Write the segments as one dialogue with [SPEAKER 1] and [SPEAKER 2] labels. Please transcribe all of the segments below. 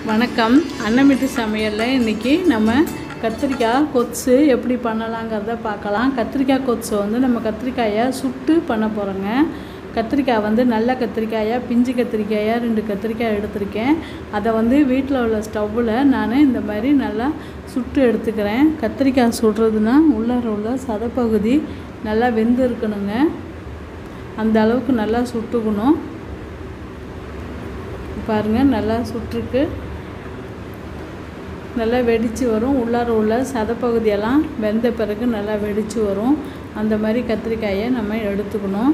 [SPEAKER 1] வணக்கம் அன்னமிட்டு சமையலில் இன்றைக்கி நம்ம கத்திரிக்காய் கொத்து எப்படி பண்ணலாங்கிறத பார்க்கலாம் கத்திரிக்காய் கொத்து வந்து நம்ம கத்திரிக்காயை சுட்டு பண்ண போகிறோங்க கத்திரிக்காய் வந்து நல்ல கத்திரிக்காயாக பிஞ்சு கத்திரிக்காயாக ரெண்டு கத்திரிக்காய் எடுத்திருக்கேன் அதை வந்து வீட்டில் உள்ள ஸ்டவ்வில் நான் இந்த மாதிரி நல்லா சுட்டு எடுத்துக்கிறேன் கத்திரிக்காய் சுடுறதுன்னா உள்ளார உள்ள சதப்பகுதி நல்லா வெந்து இருக்கணுங்க அந்த அளவுக்கு நல்லா சுட்டுக்கணும் பாருங்கள் நல்லா சுட்டுருக்கு நல்லா வெடித்து வரும் உள்ளார உள்ள சதப்பகுதியெல்லாம் வெந்த பிறகு நல்லா வெடித்து வரும் அந்த மாதிரி கத்திரிக்காயை நம்ம எடுத்துக்கணும்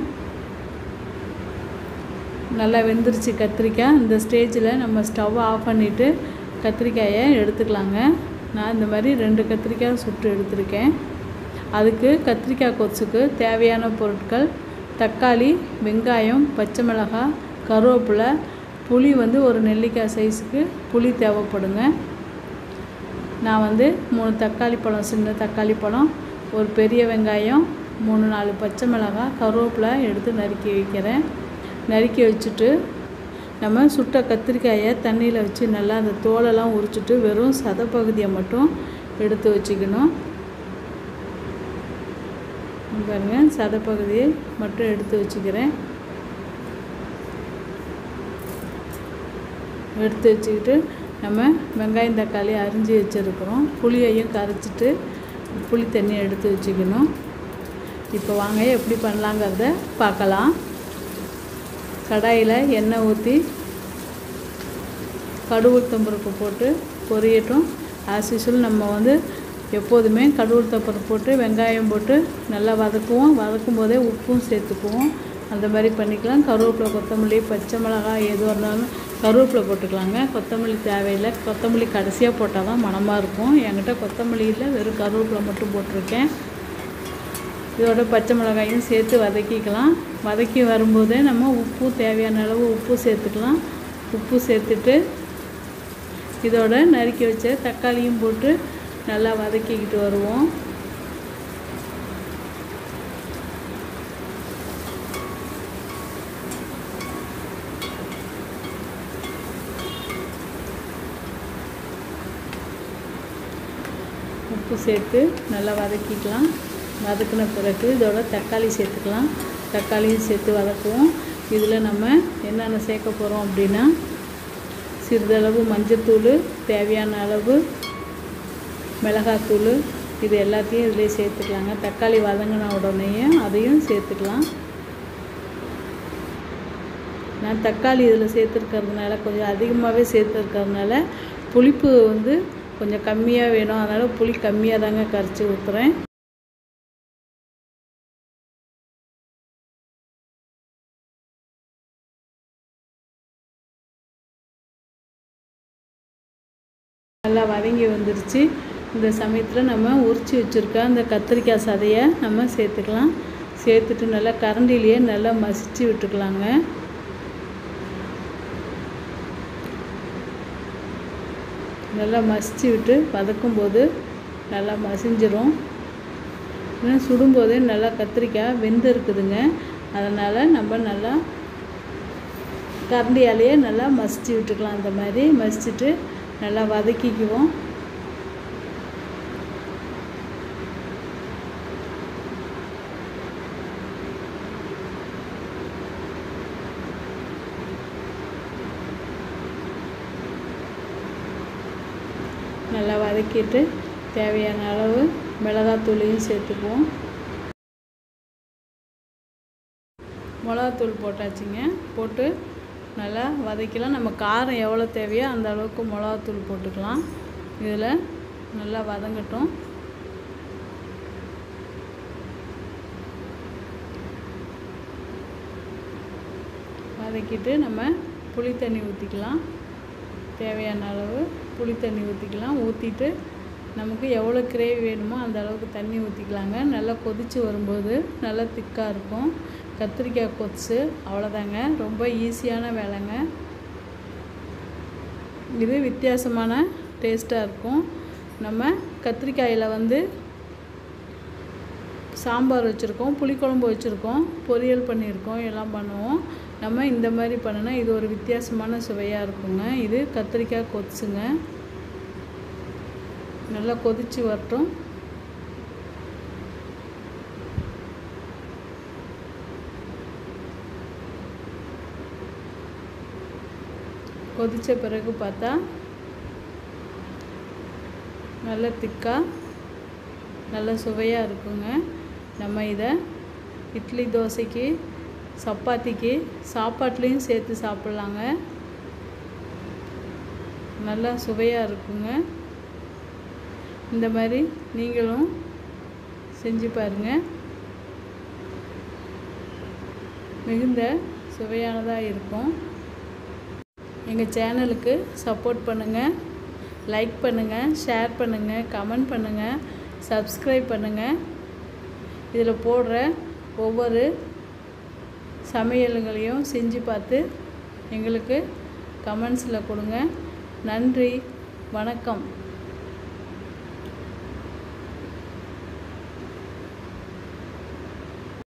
[SPEAKER 1] நல்லா வெந்துருச்சு கத்திரிக்காய் இந்த ஸ்டேஜில் நம்ம ஸ்டவ் ஆஃப் பண்ணிவிட்டு கத்திரிக்காயை எடுத்துக்கலாங்க நான் இந்த மாதிரி ரெண்டு கத்திரிக்காய் சுட்டு எடுத்திருக்கேன் அதுக்கு கத்திரிக்காய் கொச்சுக்கு தேவையான பொருட்கள் தக்காளி வெங்காயம் பச்சை மிளகாய் கருவேப்பிலை புளி வந்து ஒரு நெல்லிக்காய் சைஸுக்கு புளி தேவைப்படுங்க நான் வந்து மூணு தக்காளி பழம் சின்ன தக்காளி பழம் ஒரு பெரிய வெங்காயம் மூணு நாலு பச்சை மிளகாய் கருவேப்பிலை எடுத்து நறுக்கி வைக்கிறேன் நறுக்கி வச்சுட்டு நம்ம சுட்ட கத்திரிக்காயை தண்ணியில் வச்சு நல்லா அந்த தோலெல்லாம் உரிச்சிட்டு வெறும் சதப்பகுதியை மட்டும் எடுத்து வச்சுக்கணும் பாருங்க சதப்பகுதியை மட்டும் எடுத்து வச்சுக்கிறேன் எடுத்து வச்சுக்கிட்டு நம்ம வெங்காயம் தக்காளி அரிஞ்சு வச்சுருக்குறோம் புளியையும் கரைச்சிட்டு புளி தண்ணி எடுத்து வச்சுக்கணும் இப்போ வாங்க எப்படி பண்ணலாங்கிறத பார்க்கலாம் கடாயில் எண்ணெய் ஊற்றி கடுகு உளுத்தம்பருப்பு போட்டு பொரியட்டும் ஆஸ் யூஸ்வல் நம்ம வந்து எப்போதுமே கடுகு உளுத்தம்பருப்பு போட்டு வெங்காயம் போட்டு நல்லா வதக்குவோம் வதக்கும் போதே உப்பும் சேர்த்துக்குவோம் அந்த மாதிரி பண்ணிக்கலாம் கருவேப்பிலை கொத்தமல்லி பச்சை மிளகாய் எதுவாக இருந்தாலும் கருவேப்பிலை போட்டுக்கலாங்க கொத்தமல்லி தேவையில்லை கொத்தமல்லி கடைசியாக போட்டால் தான் மணமாக இருக்கும் என்கிட்ட கொத்தமல்லி இல்லை வெறும் கருவேப்பிலை மட்டும் போட்டிருக்கேன் இதோட பச்சை மிளகாயும் சேர்த்து வதக்கிக்கலாம் வதக்கி வரும்போதே நம்ம உப்பு தேவையான அளவு உப்பு சேர்த்துக்கலாம் உப்பு சேர்த்துட்டு இதோட நறுக்கி வச்ச தக்காளியும் போட்டு நல்லா வதக்கிக்கிட்டு வருவோம் உப்பு சேர்த்து நல்லா வதக்கிக்கலாம் வதக்கின பிறகு இதோட தக்காளி சேர்த்துக்கலாம் தக்காளியும் சேர்த்து வதக்குவோம் இதில் நம்ம என்னென்ன சேர்க்க போகிறோம் அப்படின்னா சிறிதளவு மஞ்சத்தூள் தேவையான அளவு மிளகாத்தூள் இது எல்லாத்தையும் இதிலே சேர்த்துக்கலாங்க தக்காளி வதங்கின உடனேயே அதையும் சேர்த்துக்கலாம் நான் தக்காளி இதில் சேர்த்துருக்கறதுனால கொஞ்சம் அதிகமாகவே சேர்த்துருக்கறதுனால புளிப்பு வந்து கொஞ்சம் கம்மியாக வேணும் அதனால் புளி கம்மியாக தாங்க கரைச்சி ஊற்றுறேன் நல்லா வதங்கி வந்துருச்சு இந்த சமயத்தில் நம்ம உரித்து வச்சுருக்க அந்த கத்திரிக்காய் சதையை நம்ம சேர்த்துக்கலாம் சேர்த்துட்டு நல்லா கரண்டிலேயே நல்லா மசிச்சு விட்டுக்கலாங்க நல்லா மசிச்சு விட்டு வதக்கும்போது நல்லா மசிஞ்சிரும் இன்னும் சுடும்போதே நல்லா கத்திரிக்காய் வெந்து இருக்குதுங்க அதனால் நம்ம நல்லா கரண்டியாலேயே நல்லா மசிச்சு விட்டுக்கலாம் அந்த மாதிரி மசிச்சுட்டு நல்லா வதக்கிக்குவோம் நல்லா வதக்கிட்டு தேவையான அளவு மிளகாத்தூளையும் சேர்த்துக்குவோம் மிளகாத்தூள் போட்டாச்சுங்க போட்டு நல்லா வதக்கலாம் நம்ம காரம் எவ்வளோ தேவையோ அந்த அளவுக்கு மிளகாத்தூள் போட்டுக்கலாம் இதில் நல்லா வதங்கட்டும் வதக்கிட்டு நம்ம புளி தண்ணி ஊற்றிக்கலாம் தேவையான அளவு புளி தண்ணி ஊற்றிக்கலாம் ஊற்றிட்டு நமக்கு எவ்வளோ கிரேவி வேணுமோ அந்த அளவுக்கு தண்ணி ஊற்றிக்கலாங்க நல்லா கொதித்து வரும்போது நல்லா திக்காக இருக்கும் கத்திரிக்காய் கொத்து அவ்வளோதாங்க ரொம்ப ஈஸியான வேலைங்க இது வித்தியாசமான டேஸ்ட்டாக இருக்கும் நம்ம கத்திரிக்காயில் வந்து சாம்பார் வச்சுருக்கோம் புளிக்குழம்பு வச்சுருக்கோம் பொரியல் பண்ணியிருக்கோம் எல்லாம் பண்ணுவோம் நம்ம இந்த மாதிரி பண்ணினா இது ஒரு வித்தியாசமான சுவையாக இருக்குங்க இது கத்திரிக்காய் கொத்துங்க நல்லா கொதித்து வரட்டும் கொதித்த பிறகு பார்த்தா நல்ல திக்காக நல்ல சுவையாக இருக்குங்க நம்ம இதை இட்லி தோசைக்கு சப்பாத்திக்கு சாப்பாட்லேயும் சேர்த்து சாப்பிட்லாங்க நல்லா சுவையாக இருக்குங்க இந்த மாதிரி நீங்களும் செஞ்சு பாருங்கள் மிகுந்த சுவையானதாக இருக்கும் எங்கள் சேனலுக்கு சப்போர்ட் பண்ணுங்கள் லைக் பண்ணுங்கள் ஷேர் பண்ணுங்கள் கமெண்ட் பண்ணுங்கள் சப்ஸ்கிரைப் பண்ணுங்கள் இதில் போடுற ஒவ்வொரு சமையல்களையும் செஞ்சு பார்த்து எங்களுக்கு கமெண்ட்ஸில் கொடுங்க நன்றி வணக்கம்